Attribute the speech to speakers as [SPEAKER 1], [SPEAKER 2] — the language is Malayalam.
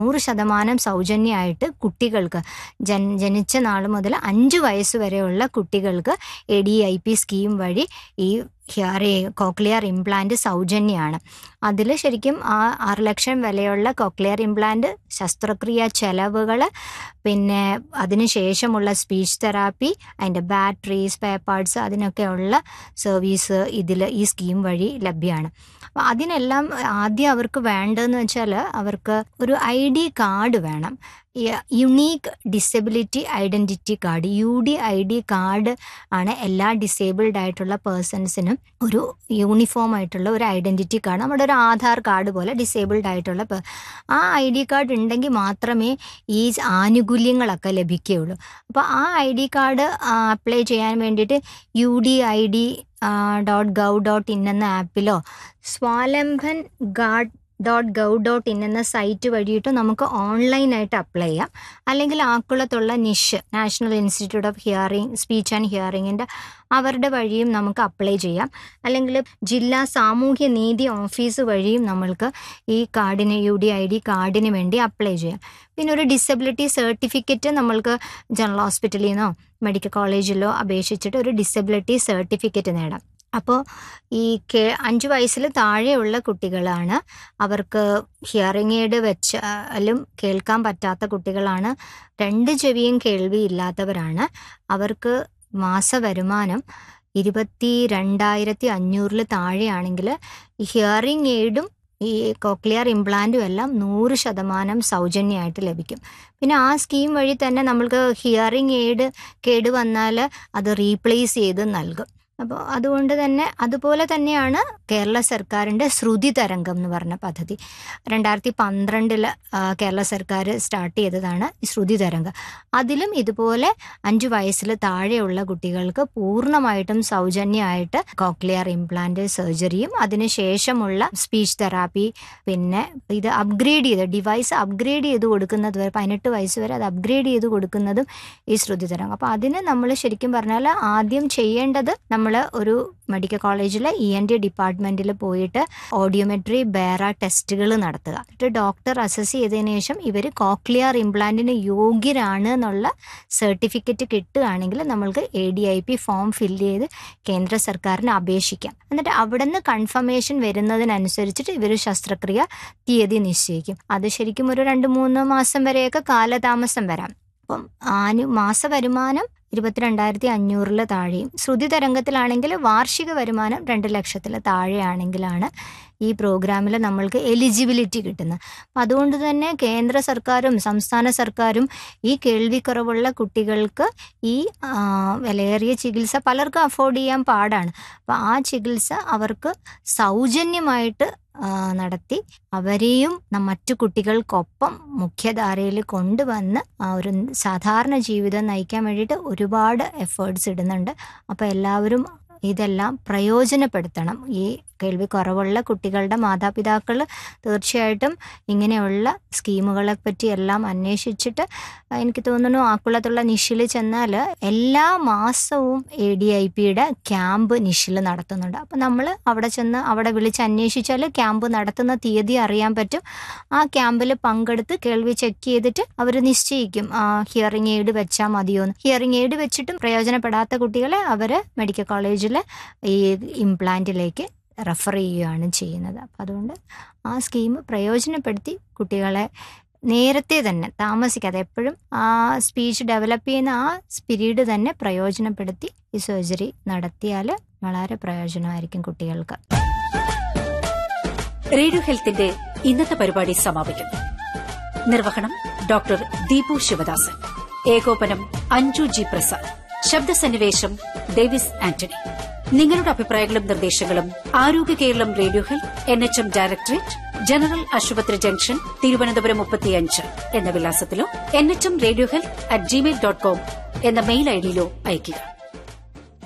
[SPEAKER 1] നൂറ് ശതമാനം സൗജന്യമായിട്ട് കുട്ടികൾക്ക് ജൻ ജനിച്ച നാൾ മുതൽ അഞ്ച് വയസ്സ് വരെയുള്ള കുട്ടികൾക്ക് A D I P scheme വഴി ഈ ഹിയർ കോക്ലിയർ ഇംപ്ലാന്റ് സൗജന്യമാണ് അതിൽ ശരിക്കും ആ ആറ് ലക്ഷം വിലയുള്ള കോക്ലിയർ ഇംപ്ലാന്റ് ശസ്ത്രക്രിയ ചെലവുകൾ പിന്നെ അതിന് ശേഷമുള്ള സ്പീച്ച് തെറാപ്പി അതിൻ്റെ ബാറ്ററി സ്പെയർ പാർട്സ് അതിനൊക്കെയുള്ള സർവീസ് ഇതിൽ ഈ സ്കീം വഴി ലഭ്യമാണ് അപ്പോൾ അതിനെല്ലാം ആദ്യം അവർക്ക് വേണ്ടതെന്ന് വെച്ചാൽ അവർക്ക് ഒരു ഐ ഡി കാർഡ് വേണം unique disability identity card U D I D card ആണ് എല്ലാ ഡിസേബിൾഡ് ആയിട്ടുള്ള പേഴ്സൺസിനും ഒരു യൂണിഫോം ആയിട്ടുള്ള ഒരു ഐഡൻറ്റിറ്റി കാർഡ് നമ്മുടെ ഒരു ആധാർ കാർഡ് പോലെ ഡിസേബിൾഡ് ആയിട്ടുള്ള പേ- ആ ഐ ഡി കാർഡ് ഉണ്ടെങ്കിൽ മാത്രമേ ഈ ആനുകൂല്യങ്ങളൊക്കെ ലഭിക്കുകയുള്ളൂ അപ്പോൾ ആ ഐ ഡി കാർഡ് അപ്ലൈ ചെയ്യാൻ വേണ്ടിയിട്ട് U D I D dot gov dot in എന്ന ആപ്പിലോ Swavlamban card dot gov dot in എന്ന സൈറ്റ് വഴിയിട്ട് നമുക്ക് ഓൺലൈനായിട്ട് അപ്ലൈ ചെയ്യാം അല്ലെങ്കിൽ ആക്കുളത്തുള്ള NISH national institute of hearing speech and ഹിയറിങ്ങിൻ്റെ അവരുടെ വഴിയും നമുക്ക് അപ്ലൈ ചെയ്യാം അല്ലെങ്കിൽ ജില്ലാ സാമൂഹ്യ നീതി ഓഫീസ് വഴിയും നമ്മൾക്ക് ഈ കാർഡിന് യു ഡി ഐ ഡി കാർഡിന് വേണ്ടി അപ്ലൈ ചെയ്യാം പിന്നെ ഒരു ഡിസബിലിറ്റി സർട്ടിഫിക്കറ്റ് നമ്മൾക്ക് ജനറൽ ഹോസ്പിറ്റലിൽ നിന്നോ മെഡിക്കൽ കോളേജിലോ അപേക്ഷിച്ചിട്ട് ഒരു ഡിസബിലിറ്റി സർട്ടിഫിക്കറ്റ് നേടാം അപ്പോൾ ഈ കേ അഞ്ച് വയസ്സിൽ താഴെയുള്ള കുട്ടികളാണ് അവർക്ക് ഹിയറിംഗ് എയ്ഡ് വെച്ചാലും കേൾക്കാൻ പറ്റാത്ത കുട്ടികളാണ് രണ്ട് ചെവിയും കേൾവിയില്ലാത്തവരാണ് അവർക്ക് മാസ വരുമാനം ഇരുപത്തി രണ്ടായിരത്തി അഞ്ഞൂറിൽ താഴെയാണെങ്കിൽ ഈ ഹിയറിംഗ് എയ്ഡും ഈ കോക്ലിയർ ഇംപ്ലാന്റും എല്ലാം നൂറ് ശതമാനം സൗജന്യമായിട്ട് ലഭിക്കും പിന്നെ ആ സ്കീം വഴി തന്നെ നമ്മൾക്ക് ഹിയറിംഗ് എയ്ഡ് കേട് വന്നാൽ അത് റീപ്ലേസ് ചെയ്ത് നൽകും അപ്പോൾ അതുകൊണ്ട് തന്നെ അതുപോലെ തന്നെയാണ് കേരള സർക്കാരിൻ്റെ ശ്രുതി തരംഗം എന്ന് പറഞ്ഞ പദ്ധതി രണ്ടായിരത്തി പന്ത്രണ്ടിൽ കേരള സർക്കാർ സ്റ്റാർട്ട് ചെയ്തതാണ് ഈ ശ്രുതി തരംഗം അതിലും ഇതുപോലെ അഞ്ച് വയസ്സിൽ താഴെയുള്ള കുട്ടികൾക്ക് പൂർണ്ണമായിട്ടും സൗജന്യമായിട്ട് കോക്ലിയർ ഇംപ്ലാന്റ് സർജറിയും അതിനുശേഷമുള്ള സ്പീച്ച് തെറാപ്പി പിന്നെ ഇത് അപ്ഗ്രേഡ് ചെയ്ത് ഡിവൈസ് അപ്ഗ്രേഡ് ചെയ്ത് കൊടുക്കുന്നത് വരെ പതിനെട്ട് വയസ്സ് വരെ അത് അപ്ഗ്രേഡ് ചെയ്ത് കൊടുക്കുന്നതും ഈ ശ്രുതി തരംഗം അപ്പോൾ അതിന് നമ്മൾ ശരിക്കും പറഞ്ഞാൽ ആദ്യം ചെയ്യേണ്ടത് നമ്മൾ ഒരു മെഡിക്കൽ കോളേജിലെ ഇ എൻ ടി ഡിപ്പാർട്ട്മെന്റിൽ പോയിട്ട് ഓഡിയോമെട്രി ബേറ ടെസ്റ്റുകൾ നടത്തുക എന്നിട്ട് ഡോക്ടർ അസസ് ചെയ്തതിനു ശേഷം ഇവർ കോക്ലിയർ ഇംപ്ലാന്റിന് യോഗ്യരാണ് എന്നുള്ള സർട്ടിഫിക്കറ്റ് കിട്ടുകയാണെങ്കിൽ നമ്മൾക്ക് A D I P form fill ചെയ്ത് കേന്ദ്ര സർക്കാരിന് അപേക്ഷിക്കാം എന്നിട്ട് അവിടെ നിന്ന് കൺഫർമേഷൻ വരുന്നതിനനുസരിച്ചിട്ട് ഇവർ ശസ്ത്രക്രിയ തീയതി നിശ്ചയിക്കും അത് ശരിക്കും ഒരു രണ്ട് മൂന്ന് മാസം വരെയൊക്കെ കാലതാമസം വരാം അപ്പം ആനു മാസ വരുമാനം ഇരുപത്തിരണ്ടായിരത്തി അഞ്ഞൂറിൽ താഴെയും ശ്രുതി തരംഗത്തിലാണെങ്കിൽ വാർഷിക വരുമാനം രണ്ട് ലക്ഷത്തിൽ താഴെയാണെങ്കിലാണ് ഈ പ്രോഗ്രാമിൽ നമ്മൾക്ക് എലിജിബിലിറ്റി കിട്ടുന്നത് അപ്പം അതുകൊണ്ട് തന്നെ കേന്ദ്ര സർക്കാരും സംസ്ഥാന സർക്കാരും ഈ കേൾവിക്കുറവുള്ള കുട്ടികൾക്ക് ഈ ആ, വിലയേറിയ ചികിത്സ പലർക്കും അഫോർഡ് ചെയ്യാൻ പാടാണ് അപ്പോൾ ആ ചികിത്സ അവർക്ക് സൗജന്യമായിട്ട് ആ, നടത്തി അവരെയും ന- മറ്റു കുട്ടികൾക്കൊപ്പം മുഖ്യധാരയിൽ കൊണ്ടുവന്ന് ആ ഒരു സാധാരണ ജീവിതം നയിക്കാൻ വേണ്ടിയിട്ട് ഒരുപാട് എഫേർട്സ് ഇടുന്നുണ്ട് അപ്പോൾ എല്ലാവരും ഇതെല്ലാം പ്രയോജനപ്പെടുത്തണം ഈ കേൾവി കുറവുള്ള കുട്ടികളുടെ മാതാപിതാക്കൾ തീർച്ചയായിട്ടും ഇങ്ങനെയുള്ള സ്കീമുകളെ പറ്റി എല്ലാം അന്വേഷിച്ചിട്ട് എനിക്ക് തോന്നുന്നു ആക്കുളത്തുള്ള നിഷിൽ ചെന്നാൽ എല്ലാ മാസവും എ ഡി ഐ പിയുടെ ക്യാമ്പ് നിഷിൽ നടത്തുന്നുണ്ട് അപ്പം നമ്മൾ അവിടെ ചെന്ന് അവിടെ വിളിച്ച് അന്വേഷിച്ചാൽ ക്യാമ്പ് നടത്തുന്ന തീയതി അറിയാൻ പറ്റും ആ ക്യാമ്പിൽ പങ്കെടുത്ത് കേൾവി ചെക്ക് ചെയ്തിട്ട് അവർ നിശ്ചയിക്കും ഹിയറിംഗ് എയ്ഡ് വെച്ചാൽ മതിയോന്ന് ഹിയറിംഗ് എയ്ഡ് വെച്ചിട്ടും പ്രയോജനപ്പെടാത്ത കുട്ടികളെ അവർ മെഡിക്കൽ കോളേജിൽ ഈ ഇംപ്ലാന്റിലേക്ക് റെഫർ ചെയ്യുകയാണ് ചെയ്യുന്നത് അപ്പം അതുകൊണ്ട് ആ സ്കീം പ്രയോജനപ്പെടുത്തി കുട്ടികളെ നേരത്തെ തന്നെ താമസിക്കാതെ എപ്പോഴും ആ സ്പീച്ച് ഡെവലപ്പ് ചെയ്യുന്ന ആ സ്പിരീഡ് തന്നെ പ്രയോജനപ്പെടുത്തി ഈ സർജറി നടത്തിയാൽ വളരെ പ്രയോജനമായിരിക്കും കുട്ടികൾക്ക്
[SPEAKER 2] റേഡിയോ ഹെൽത്തിന്റെ ഇന്നത്തെ പരിപാടി സമാപിക്കുന്നു നിർവഹണം ഡോക്ടർ ദീപു ശിവദാസൻ ഏകോപനം അഞ്ജു ജി പ്രസാദ് ശബ്ദസന്നിവേശം ഡേവിസ് ആന്റണി നിങ്ങളുടെ അഭിപ്രായങ്ങളും നിർദ്ദേശങ്ങളും Arogya Keralam radio health N H M directorate general ആശുപത്രി ജംഗ്ഷൻ തിരുവനന്തപുരം മുപ്പത്തിയഞ്ച് എന്ന വിലാസത്തിലോ N H M radio health at gmail dot com എന്ന മെയിൽ ഐഡിയിലോ അയയ്ക്കുക